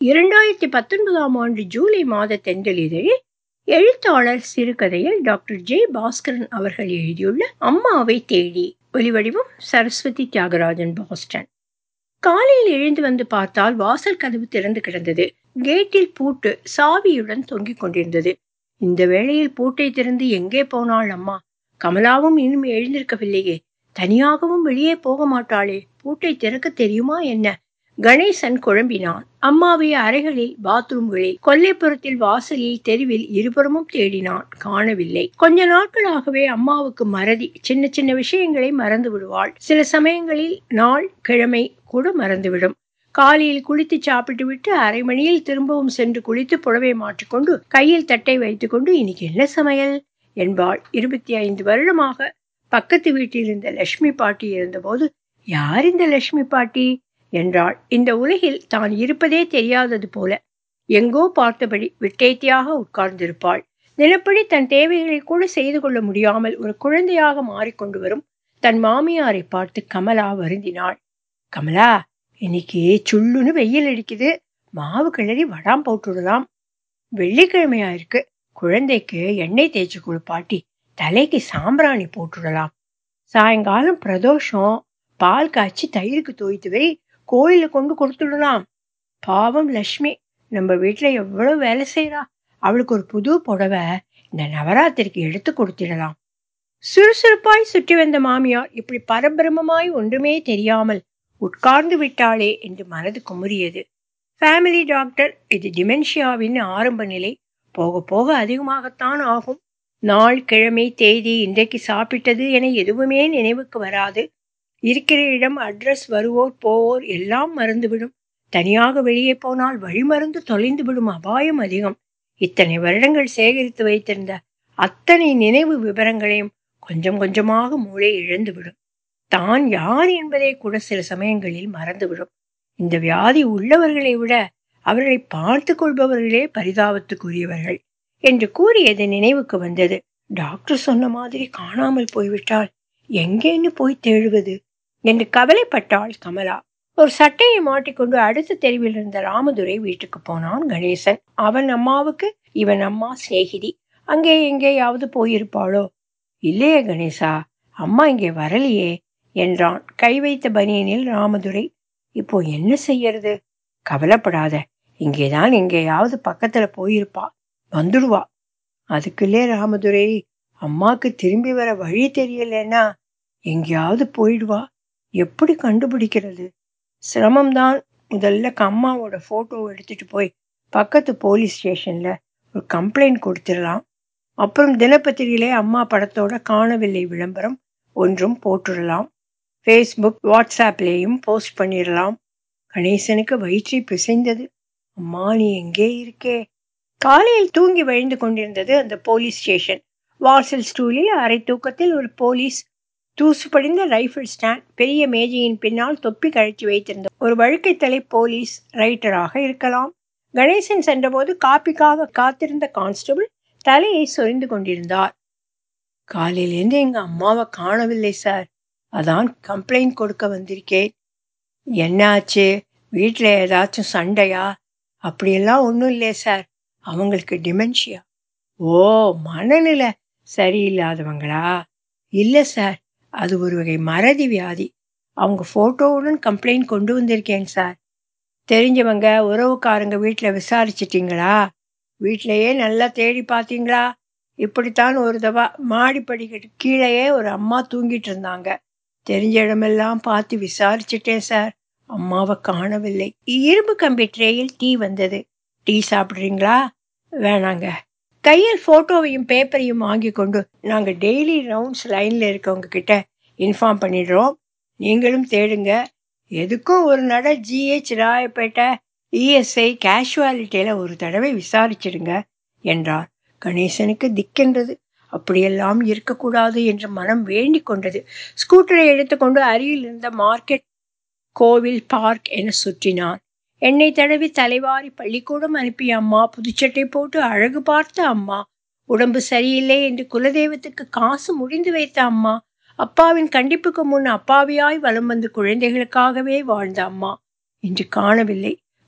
இரண்டாயிரத்தி பத்தொன்பதாம் ஆண்டு ஜூலை மாத தென்றலிதழில் எழுத்தாளர் சிறுகதையில் டாக்டர் ஜே பாஸ்கரன் அவர்கள் எழுதியுள்ள அம்மாவை தேடி ஒலிவடிவம் சரஸ்வதி தியாகராஜன் பாஸ்டன் காலையில் எழுந்து வந்து பார்த்தால் வாசல் கதவு திறந்து கிடந்தது கேட்டில் பூட்டு சாவியுடன் தொங்கிக் கொண்டிருந்தது இந்த வேளையில் பூட்டை திறந்து எங்கே போனாள் அம்மா கமலாவும் இன்னும் எழுந்திருக்கவில்லையே தனியாகவும் வெளியே போக மாட்டாளே பூட்டை திறக்க தெரியுமா என்ன கணேசன் குழம்பினான் அம்மாவை அறைகளில் பாத்ரூம்களில் கொல்லைப்புறத்தில் வாசலில் தெருவில் இருபுறமும் தேடினான் காணவில்லை கொஞ்ச நாட்களாகவே அம்மாவுக்கு மறதி சின்ன சின்ன விஷயங்களை மறந்து விடுவாள் சில சமயங்களில் நாள் கிழமை கூட மறந்துவிடும் காலையில் குளித்து சாப்பிட்டு விட்டு அரை மணியில் திரும்பவும் சென்று குளித்து புடவை மாற்றிக்கொண்டு கையில் தட்டை வைத்துக்கொண்டு இன்னைக்கு என்ன சமையல் என்பாள் இருபத்தி ஐந்து வருடமாக பக்கத்து வீட்டில் இருந்த லட்சுமி பாட்டி இருந்தபோது யார் இந்த லட்சுமி பாட்டி என்றாள் இந்த உலகில் தான் இருப்பதே தெரியாதது போல எங்கோ பார்த்தபடி விட்டேத்தியாக உட்கார்ந்திருப்பாள் தினப்படி தன் தேவைகளை கூட செய்து கொள்ள முடியாமல் ஒரு குழந்தையாக மாறிக்கொண்டு வரும் தன் மாமியாரை பார்த்து கமலா வருந்தினாள் கமலா இன்னைக்கு சுள்ளுன்னு வெயில் அடிக்குது மாவு கிளறி வடாம் போட்டுடலாம் வெள்ளிக்கிழமையா இருக்கு குழந்தைக்கு எண்ணெய் தேய்ச்சி குளிப்பாட்டி தலைக்கு சாம்பிராணி போட்டுடலாம் சாயங்காலம் பிரதோஷம் பால் காய்ச்சி தயிருக்கு தோய்த்து வை கோயில கொண்டு கொடுத்துடலாம் பாவம் லட்சுமி நம்ம வீட்டுல எவ்வளவு வேலை செய்யறா அவளுக்கு ஒரு புது புடவை இந்த நவராத்திரிக்கு எடுத்து கொடுத்திடலாம் சுறுசுறுப்பாய் சுற்றி வந்த மாமியார் இப்படி பரபிரமமாய் ஒன்றுமே தெரியாமல் உட்கார்ந்து விட்டாளே என்று மனது குமுறியது ஃபேமிலி டாக்டர் இது டிமென்ஷியாவின் ஆரம்ப நிலை போக போக அதிகமாகத்தான் ஆகும் நாள் கிழமை தேதி இன்றைக்கு சாப்பிட்டது என எதுவுமே நினைவுக்கு வராது இருக்கிற இடம் அட்ரஸ் வருவோர் போவோர் எல்லாம் மறந்துவிடும் தனியாக வெளியே போனால் வழிமறந்து தொலைந்து விடும் அபாயம் அதிகம் இத்தனை வருடங்கள் சேகரித்து வைத்திருந்த அத்தனை நினைவு விவரங்களையும் கொஞ்சம் கொஞ்சமாக மூளை இழந்துவிடும் தான் யார் என்பதை கூட சில சமயங்களில் மறந்துவிடும் இந்த வியாதி உள்ளவர்களை விட அவர்களை பார்த்து கொள்பவர்களே பரிதாபத்துக்குரியவர்கள் என்று கூறியது நினைவுக்கு வந்தது டாக்டர் சொன்ன மாதிரி காணாமல் போய்விட்டால் எங்கேன்னு போய் தேடுவது என்று கவலைப்பட்டாள் கமலா ஒரு சட்டையை மாட்டிக்கொண்டு அடுத்த தெருவில் இருந்த ராமதுரை வீட்டுக்கு போனான் கணேசன் அவன் அம்மாவுக்கு இவன் அம்மா சிநேகிதி அங்கே எங்கேயாவது போயிருப்பாளோ இல்லையே கணேசா அம்மா இங்கே வரலையே என்றான் கை வைத்த பனியனில் ராமதுரை இப்போ என்ன செய்யறது கவலைப்படாத இங்கேதான் எங்கேயாவது பக்கத்துல போயிருப்பா வந்துடுவா அதுக்குள்ளே ராமதுரை அம்மாக்கு திரும்பி வர வழி தெரியலன்னா எங்கேயாவது போயிடுவா எப்படி கண்டுபிடிக்கிறது சிரமம்தான் முதல்ல அம்மாவோட போட்டோ எடுத்துட்டு போய் பக்கத்து போலீஸ் ஸ்டேஷன்ல ஒரு கம்ப்ளைண்ட் கொடுத்துடலாம் அப்புறம் தினப்பத்திரிகையிலே அம்மா படத்தோட காணவில்லை விளம்பரம் ஒன்றும் போட்டுடலாம் ஃபேஸ்புக் வாட்ஸ்ஆப்லேயும் போஸ்ட் பண்ணிடலாம் கணேசனுக்கு வயிற்றை பிசைந்தது அம்மா நீ எங்கே இருக்கே காலையில் தூங்கி வழிந்து கொண்டிருந்தது அந்த போலீஸ் ஸ்டேஷன் வாசல் ஸ்டூலில் அரை தூக்கத்தில் ஒரு போலீஸ் தூசு படிந்த ரைஃபிள் ஸ்டாண்ட் பெரிய மேஜையின் பின்னால் தொப்பி கழிச்சு வைத்திருந்த ஒரு வழுக்கை தலை போலீஸ் ரைட்டராக இருக்கலாம் கணேசன் சென்றபோது காப்பிக்காக காத்திருந்த கான்ஸ்டபிள் தலையை சொரிந்து கொண்டிருந்தார் காலையிலேருந்து எங்க அம்மாவை காணவில்லை சார் அதான் கம்ப்ளைண்ட் கொடுக்க வந்திருக்கேன் என்னாச்சு வீட்டில் ஏதாச்சும் சண்டையா அப்படியெல்லாம் ஒன்றும் இல்லையே சார் அவங்களுக்கு டிமென்ஷியா ஓ மனநிலை சரியில்லாதவங்களா இல்லை சார் அது ஒரு வகை மறதி வியாதி அவங்க ஃபோட்டோவுடன் கம்ப்ளைண்ட் கொண்டு வந்திருக்கேங்க சார் தெரிஞ்சவங்க உறவுக்காரங்க வீட்டில் விசாரிச்சிட்டிங்களா வீட்டிலையே நல்லா தேடி பார்த்தீங்களா இப்படித்தான் ஒரு தவா மாடி படிக்கட்டு கீழேயே ஒரு அம்மா தூங்கிட்டு இருந்தாங்க தெரிஞ்ச இடமெல்லாம் பார்த்து விசாரிச்சுட்டேன் சார் அம்மாவை காணவில்லை இரும்பு கம்பி ட்ரேயில் டீ வந்தது டீ சாப்பிட்றீங்களா வேணாங்க கையில் போட்டோவையும் பேப்பரையும் வாங்கி கொண்டு நாங்கள் டெய்லி ரவுண்ட்ஸ் லைனில் இருக்கவங்க கிட்ட இன்ஃபார்ம் பண்ணிடுறோம் நீங்களும் தேடுங்க எதுக்கும் ஒரு நட ஜிஹெச் ராயப்பேட்டை இஎஸ்ஐ கேஷுவாலிட்டியில் ஒரு தடவை விசாரிச்சிடுங்க என்றார் கணேசனுக்கு திக்கென்றது அப்படியெல்லாம் இருக்கக்கூடாது என்று மனம் வேண்டிக் கொண்டது ஸ்கூட்டரை எடுத்துக்கொண்டு அருகில் இருந்த மார்க்கெட் கோவில் பார்க் என சுற்றினான் எண்ணெய் தடவி தலைவாரி பள்ளிக்கூடம் அனுப்பிய அம்மா புதுச்சட்டை போட்டு அழகு பார்த்த அம்மா உடம்பு சரியில்லை என்று குலதெய்வத்துக்கு காசு முடிந்து வைத்த அம்மா அப்பாவின் கண்டிப்புக்கு முன் அப்பாவியாய் வலம் வந்து குழந்தைகளுக்காகவே வாழ்ந்த அம்மா இன்று காணவில்லை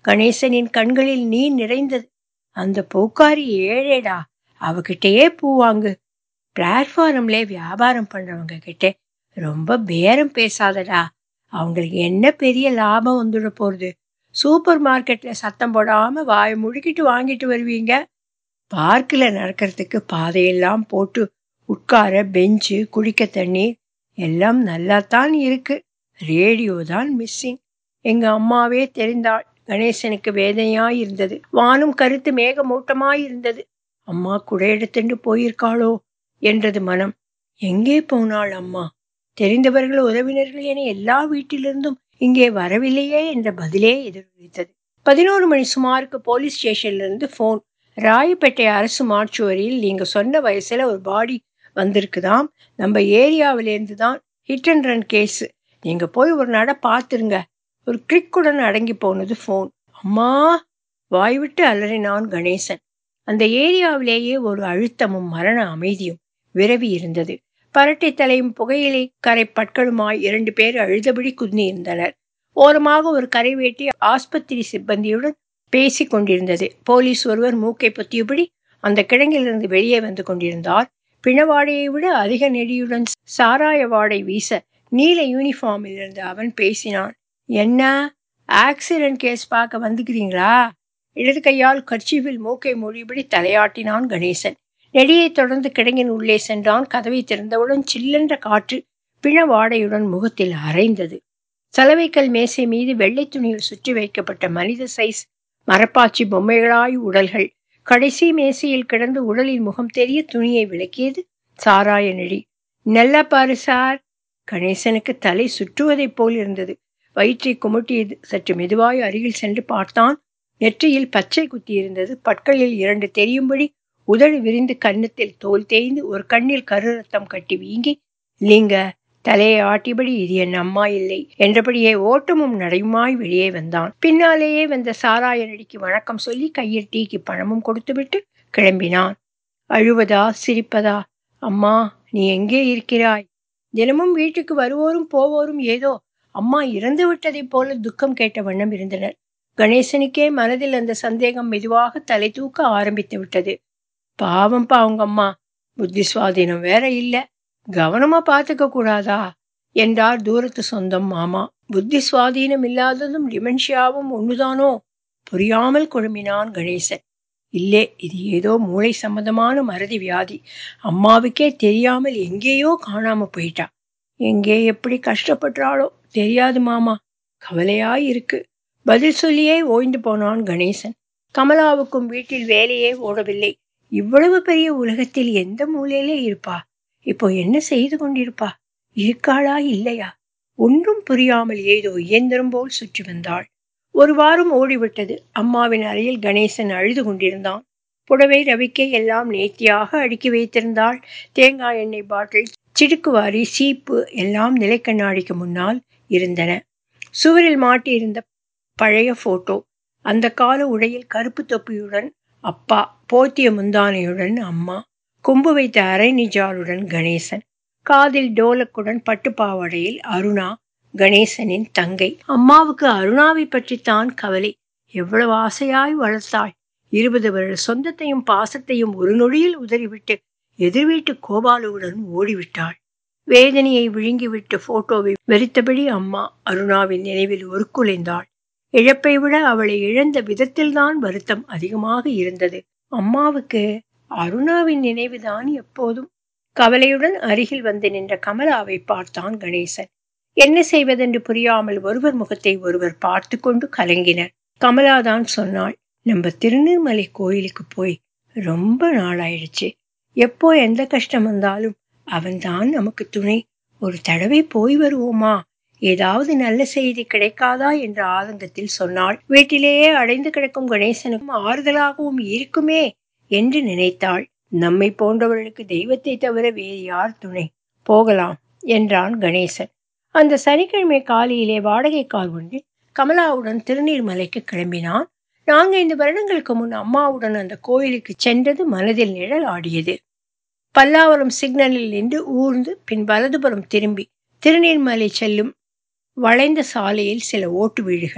கணேசனின் கண்களில் நீர் நிறைந்தது அந்த பூக்காரி ஏழேடா அவகிட்டயே பூ வாங்கு பிளாட்ஃபாரம்ல வியாபாரம் பண்றவங்க கிட்ட ரொம்ப பேரம் பேசாதடா அவங்களுக்கு என்ன பெரிய லாபம் வந்துட போகுது சூப்பர் மார்க்கெட்ல சத்தம் போடாம வாயை முழுக்கிட்டு வாங்கிட்டு வருவீங்க பார்க்கில் நடக்கிறதுக்கு பாதையெல்லாம் போட்டு உட்கார பெஞ்சு குடிக்க தண்ணீர் எல்லாம் நல்லாத்தான் இருக்கு ரேடியோ தான் மிஸ்ஸிங் எங்க அம்மாவே தெரிந்தாள் கணேசனுக்கு வேதனையாய் இருந்தது வானும் கருத்து மேகமூட்டமாய் இருந்தது அம்மா குடை எடுத்துட்டு போயிருக்காளோ என்றது மனம் எங்கே போனாள் அம்மா தெரிந்தவர்கள் உறவினர்கள் என எல்லா வீட்டிலிருந்தும் இங்கே வரவில்லையே என்ற பதிலே எதிரொலித்தது பதினோரு மணி சுமாருக்கு போலீஸ் ஸ்டேஷன்ல இருந்து போன் ராயப்பேட்டை அரசு மார்ச்சுவரியில் நீங்க சொன்ன வயசுல ஒரு பாடி வந்திருக்குதாம் நம்ம ஏரியாவிலேருந்து தான் ஹிட் அண்ட் ரன் கேஸ் நீங்க போய் ஒரு நட பார்த்துருங்க ஒரு கிளிக்குடன் அடங்கி போனது ஃபோன் அம்மா வாய்விட்டு அலறினான் கணேசன் அந்த ஏரியாவிலேயே ஒரு அழுத்தமும் மரண அமைதியும் விரவி இருந்தது பரட்டை தலையும் புகையிலை கரை பட்களுமாய் இரண்டு பேர் அழுதபடி குந்தி இருந்தனர் ஓரமாக ஒரு கரை வேட்டி ஆஸ்பத்திரி சிப்பந்தியுடன் பேசிக் கொண்டிருந்தது போலீஸ் ஒருவர் மூக்கை பொத்தியபடி அந்த கிடங்கிலிருந்து வெளியே வந்து கொண்டிருந்தார் பிணவாடையை விட அதிக நெடியுடன் சாராய வாடை வீச நீல யூனிஃபார்மில் இருந்த அவன் பேசினான் என்ன ஆக்சிடென்ட் கேஸ் பார்க்க வந்துக்கிறீங்களா இடது கையால் கர்ச்சீஃபில் மூக்கை மொழிபடி தலையாட்டினான் கணேசன் நெடியை தொடர்ந்து கிடங்கின் உள்ளே சென்றான் கதவை திறந்தவுடன் சில்லென்ற காற்று பிண வாடையுடன் முகத்தில் அரைந்தது சலவைக்கல் மேசை மீது வெள்ளை துணியில் சுற்றி வைக்கப்பட்ட மனித சைஸ் மரப்பாச்சி பொம்மைகளாய் உடல்கள் கடைசி மேசையில் கிடந்து உடலின் முகம் தெரிய துணியை விளக்கியது சாராய நெடி நல்ல பாரு சார் கணேசனுக்கு தலை சுற்றுவதைப் போல் இருந்தது வயிற்றை குமுட்டியது சற்று மெதுவாய் அருகில் சென்று பார்த்தான் நெற்றியில் பச்சை குத்தி இருந்தது பற்களில் இரண்டு தெரியும்படி உதடு விரிந்து கன்னத்தில் தோல் தேய்ந்து ஒரு கண்ணில் கரு ரத்தம் கட்டி வீங்கி இல்லைங்க தலையை ஆட்டியபடி இது என் அம்மா இல்லை என்றபடியே ஓட்டமும் நடையுமாய் வெளியே வந்தான் பின்னாலேயே வந்த சாராய நடிக்கு வணக்கம் சொல்லி கையில் டீக்கு பணமும் கொடுத்துவிட்டு கிளம்பினான் அழுவதா சிரிப்பதா அம்மா நீ எங்கே இருக்கிறாய் தினமும் வீட்டுக்கு வருவோரும் போவோரும் ஏதோ அம்மா இறந்து விட்டதைப் போல துக்கம் கேட்ட வண்ணம் இருந்தனர் கணேசனுக்கே மனதில் அந்த சந்தேகம் மெதுவாக தலை தூக்க ஆரம்பித்து விட்டது பாவம்பா அவங்க அம்மா புத்தி சுவாதீனம் வேற இல்ல கவனமா பாத்துக்க கூடாதா என்றார் தூரத்து சொந்தம் மாமா புத்தி சுவாதீனம் இல்லாததும் டிமென்ஷியாவும் ஒண்ணுதானோ புரியாமல் குழம்பினான் கணேசன் இல்லே இது ஏதோ மூளை சம்பந்தமான மறதி வியாதி அம்மாவுக்கே தெரியாமல் எங்கேயோ காணாம போயிட்டா எங்கே எப்படி கஷ்டப்படுறாளோ தெரியாது மாமா கவலையாய் இருக்கு பதில் சொல்லியே ஓய்ந்து போனான் கணேசன் கமலாவுக்கும் வீட்டில் வேலையே ஓடவில்லை இவ்வளவு பெரிய உலகத்தில் எந்த மூலையிலே இருப்பா இப்போ என்ன செய்து கொண்டிருப்பா இருக்காளா இல்லையா ஒன்றும் புரியாமல் ஏதோ இயந்திரம் போல் சுற்றி வந்தாள் ஒரு வாரம் ஓடிவிட்டது அம்மாவின் அறையில் கணேசன் அழுது கொண்டிருந்தான் புடவை ரவிக்கை எல்லாம் நேர்த்தியாக அடுக்கி வைத்திருந்தாள் தேங்காய் எண்ணெய் பாட்டில் சிடுக்குவாரி சீப்பு எல்லாம் நிலைக்கண்ணாடிக்கு முன்னால் இருந்தன சுவரில் மாட்டியிருந்த பழைய போட்டோ அந்த கால உடையில் கருப்பு தொப்பியுடன் அப்பா போத்திய முந்தானையுடன் அம்மா கொம்பு வைத்த அரை நிஜாருடன் கணேசன் காதில் டோலக்குடன் பட்டுப்பாவாடையில் அருணா கணேசனின் தங்கை அம்மாவுக்கு அருணாவை பற்றித்தான் கவலை எவ்வளவு ஆசையாய் வளர்த்தாள் இருபது வருட சொந்தத்தையும் பாசத்தையும் ஒரு நொடியில் உதறிவிட்டு எதிர்வீட்டு கோபாலுவுடன் ஓடிவிட்டாள் வேதனையை விழுங்கிவிட்டு போட்டோவை வெறித்தபடி அம்மா அருணாவின் நினைவில் ஒரு குலைந்தாள் இழப்பை விட அவளை இழந்த விதத்தில்தான் வருத்தம் அதிகமாக இருந்தது அம்மாவுக்கு அருணாவின் நினைவுதான் எப்போதும் கவலையுடன் அருகில் வந்து நின்ற கமலாவை பார்த்தான் கணேசன் என்ன செய்வதென்று புரியாமல் ஒருவர் முகத்தை ஒருவர் பார்த்து கொண்டு கலங்கினர் கமலாதான் சொன்னாள் நம்ம திருநெல்மலை கோயிலுக்கு போய் ரொம்ப நாளாயிடுச்சு எப்போ எந்த கஷ்டம் வந்தாலும் அவன்தான் நமக்கு துணை ஒரு தடவை போய் வருவோமா ஏதாவது நல்ல செய்தி கிடைக்காதா என்ற ஆதங்கத்தில் சொன்னாள் வீட்டிலேயே அடைந்து கிடக்கும் கணேசனுக்கும் ஆறுதலாகவும் இருக்குமே என்று நினைத்தாள் நம்மை போன்றவர்களுக்கு தெய்வத்தை தவிர வேறு யார் துணை போகலாம் என்றான் கணேசன் அந்த சனிக்கிழமை காலையிலே வாடகை கார் ஒன்றில் கமலாவுடன் திருநீர்மலைக்கு கிளம்பினான் நான்கைந்து வருடங்களுக்கு முன் அம்மாவுடன் அந்த கோயிலுக்கு சென்றது மனதில் நிழல் ஆடியது பல்லாவரம் சிக்னலில் நின்று ஊர்ந்து பின் வலதுபுறம் திரும்பி திருநீர்மலை செல்லும் வளைந்த சாலையில் சில ஓட்டு வீடுகள்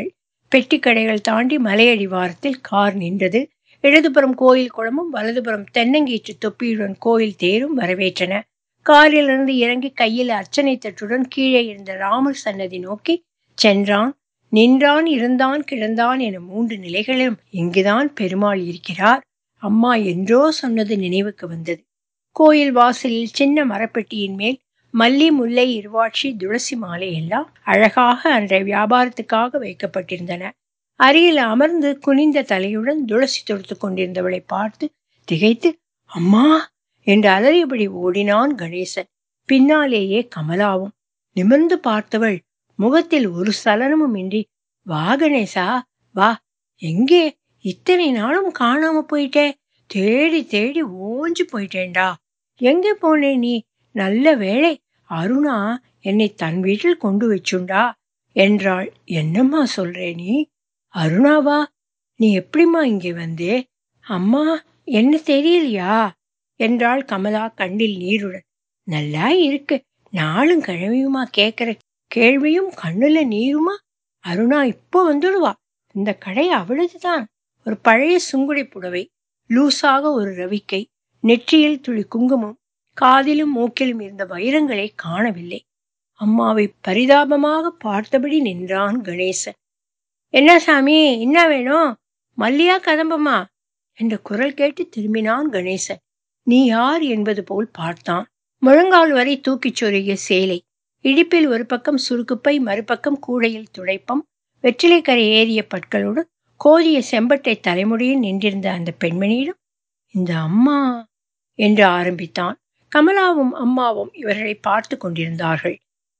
பெட்டி கடைகள் தாண்டி மலையடிவாரத்தில் கார் நின்றது இடதுபுறம் கோயில் குளமும் வலதுபுறம் தென்னங்கீற்று தொப்பியுடன் கோயில் தேரும் வரவேற்றன காரிலிருந்து இறங்கி கையில் அர்ச்சனை தட்டுடன் கீழே இருந்த ராமர் சன்னதி நோக்கி சென்றான் நின்றான் இருந்தான் கிடந்தான் என மூன்று நிலைகளிலும் இங்குதான் பெருமாள் இருக்கிறார் அம்மா என்றோ சொன்னது நினைவுக்கு வந்தது கோயில் வாசலில் சின்ன மரப்பெட்டியின் மேல் மல்லி முல்லை இருவாட்சி துளசி மாலை எல்லாம் அழகாக அன்றைய வியாபாரத்துக்காக வைக்கப்பட்டிருந்தன அருகில் அமர்ந்து குனிந்த தலையுடன் துளசி தொடுத்து கொண்டிருந்தவளை பார்த்து திகைத்து அம்மா என்று அலறியபடி ஓடினான் கணேசன் பின்னாலேயே கமலாவும் நிமிர்ந்து பார்த்தவள் முகத்தில் ஒரு சலனமும் இன்றி வா கணேசா வா எங்கே இத்தனை நாளும் காணாம போயிட்டே தேடி தேடி ஓஞ்சு போயிட்டேன்டா எங்கே போனே நீ நல்ல வேளை அருணா என்னை தன் வீட்டில் கொண்டு வச்சுண்டா என்றாள் என்னம்மா சொல்றே நீ அருணாவா நீ எப்படிம்மா இங்கே வந்தே அம்மா என்ன தெரியலையா என்றாள் கமலா கண்ணில் நீருடன் நல்லா இருக்கு நாளும் கிழமையுமா கேட்கிற கேள்வியும் கண்ணுல நீருமா அருணா இப்போ வந்துடுவா இந்த கடை அவளதுதான் ஒரு பழைய சுங்குடி புடவை லூசாக ஒரு ரவிக்கை நெற்றியில் துளி குங்குமம் காதிலும் மூக்கிலும் இருந்த வைரங்களை காணவில்லை அம்மாவை பரிதாபமாக பார்த்தபடி நின்றான் கணேசன் என்ன சாமி என்ன வேணும் மல்லியா கதம்பமா என்ற குரல் கேட்டு திரும்பினான் கணேசன் நீ யார் என்பது போல் பார்த்தான் முழங்கால் வரை தூக்கிச் சொருகிய சேலை இடிப்பில் ஒரு பக்கம் சுருக்குப்பை மறுபக்கம் கூடையில் துடைப்பம் வெற்றிலைக்கரை ஏறிய பற்களோடு கோதிய செம்பட்டை தலைமுடியில் நின்றிருந்த அந்த பெண்மணியிடம் இந்த அம்மா என்று ஆரம்பித்தான் கமலாவும் அம்மாவும் இவர்களை பார்த்து கொண்டிருந்தார்கள்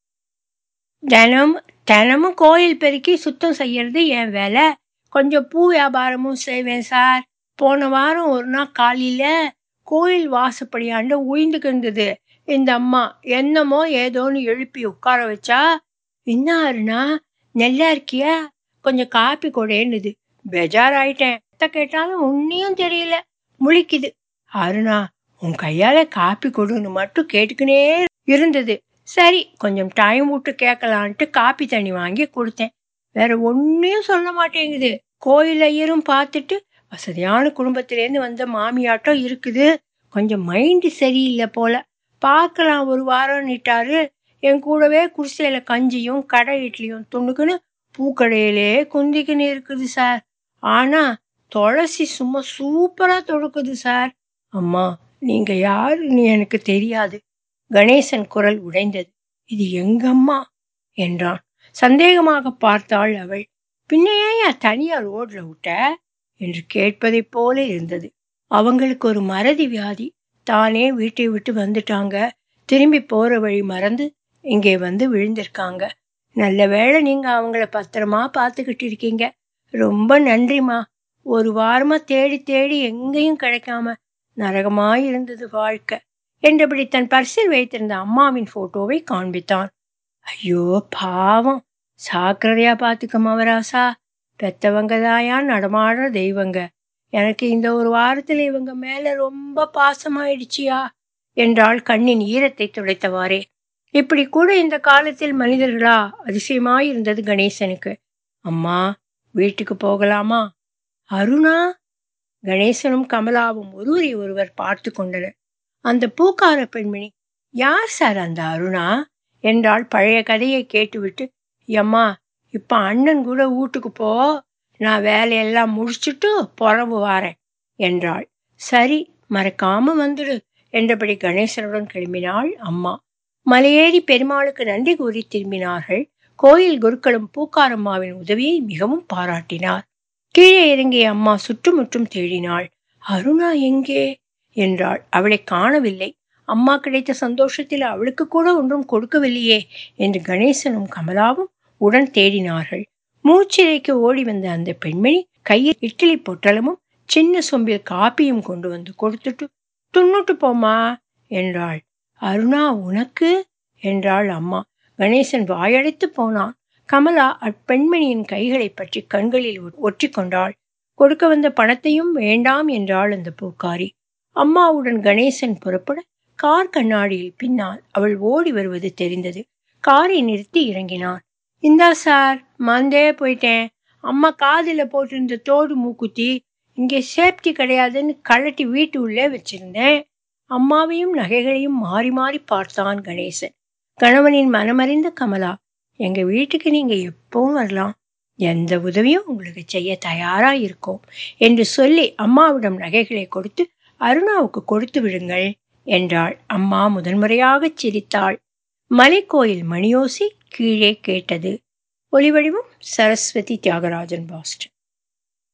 தினம் தினமும் கோயில் பெருக்கி சுத்தம் செய்யறது என் வேலை கொஞ்சம் பூ வியாபாரமும் செய்வேன் சார் போன வாரம் ஒரு நாள் காலையில கோயில் வாசப்படியாண்ட உயிந்துக்கிருந்தது இந்த அம்மா என்னமோ ஏதோன்னு எழுப்பி உட்கார வச்சா இன்னாருனா நல்லா இருக்கியா கொஞ்சம் காப்பி கொடேன்னுது பெஜாராயிட்டேன் எத்த கேட்டாலும் ஒன்னியும் தெரியல முழிக்குது அருணா உன் கையால காப்பி கொடுன்னு மட்டும் கேட்டுக்கினே இருந்தது சரி கொஞ்சம் டைம் விட்டு கேட்கலான்ட்டு காப்பி தண்ணி வாங்கி கொடுத்தேன் வேற ஒன்னையும் சொல்ல மாட்டேங்குது கோயில் ஐயரும் பார்த்துட்டு வசதியான குடும்பத்திலேருந்து வந்த மாமியாட்டம் இருக்குது கொஞ்சம் மைண்டு சரியில்லை போல பார்க்கலாம் ஒரு வாரம் நிட்டாரு என் கூடவே குடிசையில கஞ்சியும் கடை இட்லியும் துணுக்குன்னு பூக்கடையிலே குந்திக்கின்னு இருக்குது சார் ஆனா துளசி சும்மா சூப்பரா தொடுக்குது சார் அம்மா நீங்க யாருன்னு எனக்கு தெரியாது கணேசன் குரல் உடைந்தது இது எங்கம்மா என்றான் சந்தேகமாக பார்த்தாள் அவள் பின்னையா தனியா ரோட்ல விட்ட என்று கேட்பதைப் போல இருந்தது அவங்களுக்கு ஒரு மறதி வியாதி தானே வீட்டை விட்டு வந்துட்டாங்க திரும்பி போற வழி மறந்து இங்கே வந்து விழுந்திருக்காங்க நல்ல வேளை நீங்க அவங்கள பத்திரமா பார்த்துக்கிட்டு இருக்கீங்க ரொம்ப நன்றிமா ஒரு வாரமா தேடி தேடி எங்கேயும் கிடைக்காம நரகமாய் இருந்தது வாழ்க்கை என்றபடி தன் பர்சில் வைத்திருந்த அம்மாவின் போட்டோவை காண்பித்தான் ஐயோ பாவம் சாக்கிரதையா பார்த்துக்க மவராசா பெத்தவங்க தாயா நடமாடுற தெய்வங்க எனக்கு இந்த ஒரு வாரத்துல இவங்க மேல ரொம்ப பாசமாயிடுச்சியா என்றாள் கண்ணின் ஈரத்தை துடைத்தவாறே இப்படி கூட இந்த காலத்தில் மனிதர்களா அதிசயமாயிருந்தது கணேசனுக்கு அம்மா வீட்டுக்கு போகலாமா அருணா கணேசனும் கமலாவும் ஒருவரை ஒருவர் பார்த்து கொண்டனர் அந்த பூக்கார பெண்மணி யார் சார் அந்த அருணா என்றாள் பழைய கதையை கேட்டுவிட்டு எம்மா இப்ப அண்ணன் கூட வீட்டுக்கு போ நான் வேலையெல்லாம் முடிச்சுட்டு புறவு வாரேன் என்றாள் சரி மறக்காம வந்துடு என்றபடி கணேசனுடன் கிளம்பினாள் அம்மா மலையேறி பெருமாளுக்கு நன்றி கூறி திரும்பினார்கள் கோயில் குருக்களும் பூக்காரம்மாவின் உதவியை மிகவும் பாராட்டினார் கீழே இறங்கிய அம்மா சுற்றுமுற்றும் தேடினாள் அருணா எங்கே என்றாள் அவளை காணவில்லை அம்மா கிடைத்த சந்தோஷத்தில் அவளுக்கு கூட ஒன்றும் கொடுக்கவில்லையே என்று கணேசனும் கமலாவும் உடன் தேடினார்கள் மூச்சிறைக்கு ஓடி வந்த அந்த பெண்மணி கையில் இட்லி பொட்டலமும் சின்ன சொம்பில் காப்பியும் கொண்டு வந்து கொடுத்துட்டு துண்ணுட்டு போமா என்றாள் அருணா உனக்கு என்றாள் அம்மா கணேசன் வாயடைத்து போனான் கமலா அப்பெண்மணியின் கைகளை பற்றி கண்களில் ஒற்றி கொண்டாள் கொடுக்க வந்த பணத்தையும் வேண்டாம் என்றாள் அந்த பூக்காரி அம்மாவுடன் கணேசன் புறப்பட கார் கண்ணாடியில் பின்னால் அவள் ஓடி வருவது தெரிந்தது காரை நிறுத்தி இறங்கினான் இந்தா சார் மந்தே போயிட்டேன் அம்மா காதில் போட்டிருந்த தோடு மூக்குத்தி இங்கே சேஃப்டி கிடையாதுன்னு கழட்டி வீட்டு உள்ளே வச்சிருந்தேன் அம்மாவையும் நகைகளையும் மாறி மாறி பார்த்தான் கணேசன் கணவனின் மனமறிந்த கமலா எங்க வீட்டுக்கு நீங்க எப்பவும் வரலாம் எந்த உதவியும் உங்களுக்கு செய்ய தயாரா இருக்கோம் என்று சொல்லி அம்மாவிடம் நகைகளை கொடுத்து அருணாவுக்கு கொடுத்து விடுங்கள் என்றாள் அம்மா முதன்முறையாக சிரித்தாள் மலைக்கோயில் மணியோசி கீழே கேட்டது ஒலிவடிவம் சரஸ்வதி தியாகராஜன் பாஸ்டன்